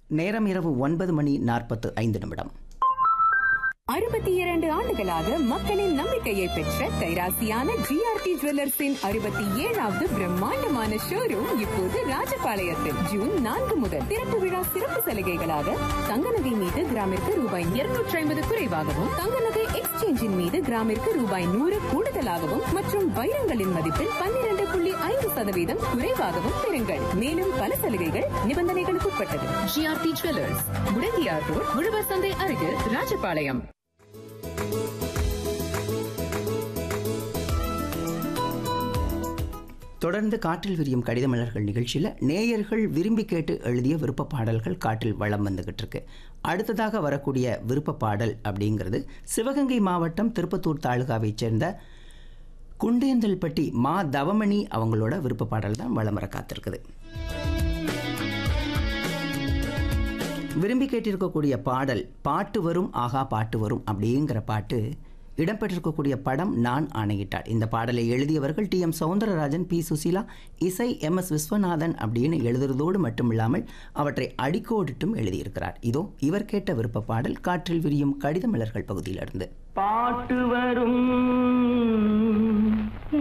நேரம் இரவு ஒன்பது மணி நாற்பத்து ஐந்து நிமிடம் அறுபத்தி இரண்டு ஆண்டுகளாக மக்களின் நம்பிக்கையை பெற்ற கைராசியான ஜிஆர்டி ஜுவல்லர்ஸின் அறுபத்தி ஏழாவது பிரம்மாண்டமான ஷோரூம் இப்போது ராஜபாளையத்தில் ஜூன் நான்கு முதல் திறப்பு விழா சிறப்பு சலுகைகளாக தங்க நகை மீது கிராமிற்கு ரூபாய் இருநூற்றி ஐம்பது குறைவாகவும் தங்க நகை எக்ஸ்சேஞ்சின் மீது கிராமிற்கு ரூபாய் நூறு கூடுதலாகவும் மற்றும் வைரங்களின் மதிப்பில் பன்னிரண்டு புள்ளி ஐந்து சதவீதம் குறைவாகவும் பெறுங்கள் மேலும் பல சலுகைகள் நிபந்தனைகளுக்கு உட்பட்டது ஜிஆர்டி ஜுவல்லர்ஸ் முடங்கியார் ரோட் உழவர் சந்தை அருகில் ராஜபாளையம் தொடர்ந்து காற்றில் விரியும் கடித மலர்கள் நிகழ்ச்சியில் நேயர்கள் விரும்பி கேட்டு எழுதிய விருப்ப பாடல்கள் காற்றில் வளம் வந்துகிட்டு இருக்கு அடுத்ததாக வரக்கூடிய விருப்ப பாடல் அப்படிங்கிறது சிவகங்கை மாவட்டம் திருப்பத்தூர் தாலுகாவைச் சேர்ந்த குண்டேந்தல்பட்டி மா தவமணி அவங்களோட விருப்ப பாடல் தான் வளம் வர காத்திருக்குது விரும்பி கேட்டிருக்கக்கூடிய பாடல் பாட்டு வரும் ஆகா பாட்டு வரும் அப்படிங்கிற பாட்டு இடம்பெற்றிருக்கக்கூடிய படம் நான் ஆணையிட்டார் இந்த பாடலை எழுதியவர்கள் T M Soundararajan P Susheela இசை எம் எஸ் விஸ்வநாதன் அப்படின்னு எழுதுறதோடு மட்டுமில்லாமல் அவற்றை அடிக்கோடிட்டும் எழுதியிருக்கிறார் இதோ இவர் கேட்ட விருப்ப பாடல் காற்றில் விரியும் கடித மலர்கள் பகுதியிலிருந்து பாட்டு வரும்